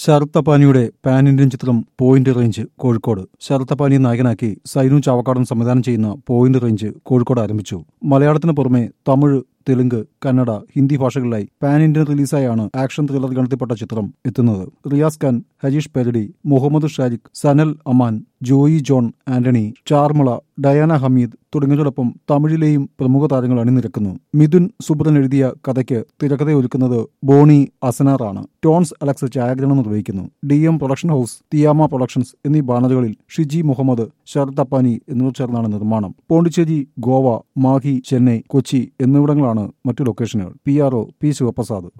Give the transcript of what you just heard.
ശരത്തപ്പാനിയുടെ pan Indian ചിത്രം point range Kozhikode ശരത്തപ്പാനിയെ നായകനാക്കി സൈനു ചാവക്കാടൻ സംവിധാനം ചെയ്യുന്ന പോയിന്റ് റേഞ്ച് കോഴിക്കോട് ആരംഭിച്ചു മലയാളത്തിന് പുറമെ തമിഴ് തെലുങ്ക് കന്നഡ ഹിന്ദി ഭാഷകളിലായി പാൻ ഇന്ത്യൻ റിലീസായാണ് ആക്ഷൻ ത്രില്ലർ ഗണത്തിൽപ്പെട്ട ചിത്രം എത്തുന്നത് റിയാസ് ഖാൻ ഹരീഷ് പെരടി മുഹമ്മദ് ഷാരിഖ് സനൽ അമാൻ ജോയി ജോൺ ആന്റണി ചാർമിള ഡയാന ഹമീദ് തുടങ്ങിയതോടൊപ്പം തമിഴിലെയും പ്രമുഖ താരങ്ങൾ അണിനിരക്കുന്നു മിഥുൻ സുബ്രൻ എഴുതിയ കഥയ്ക്ക് തിരക്കഥയൊരുക്കുന്നത് ബോണി അസനാറാണ് ടോൺസ് അലക്സ് ഛായാഗ്രഹണം നിർവഹിക്കുന്നു D M production house Thiyama productions എന്നീ ബാനറുകളിൽ ഷിജി മുഹമ്മദ് ഷർദ് അപ്പാനി എന്നിവർ ചേർന്നാണ് നിർമ്മാണം പോണ്ടിച്ചേരി ഗോവ മാഹി ചെന്നൈ കൊച്ചി എന്നിവിടങ്ങളാണ് മറ്റു ലൊക്കേഷനുകൾ P R O P Sivaprasad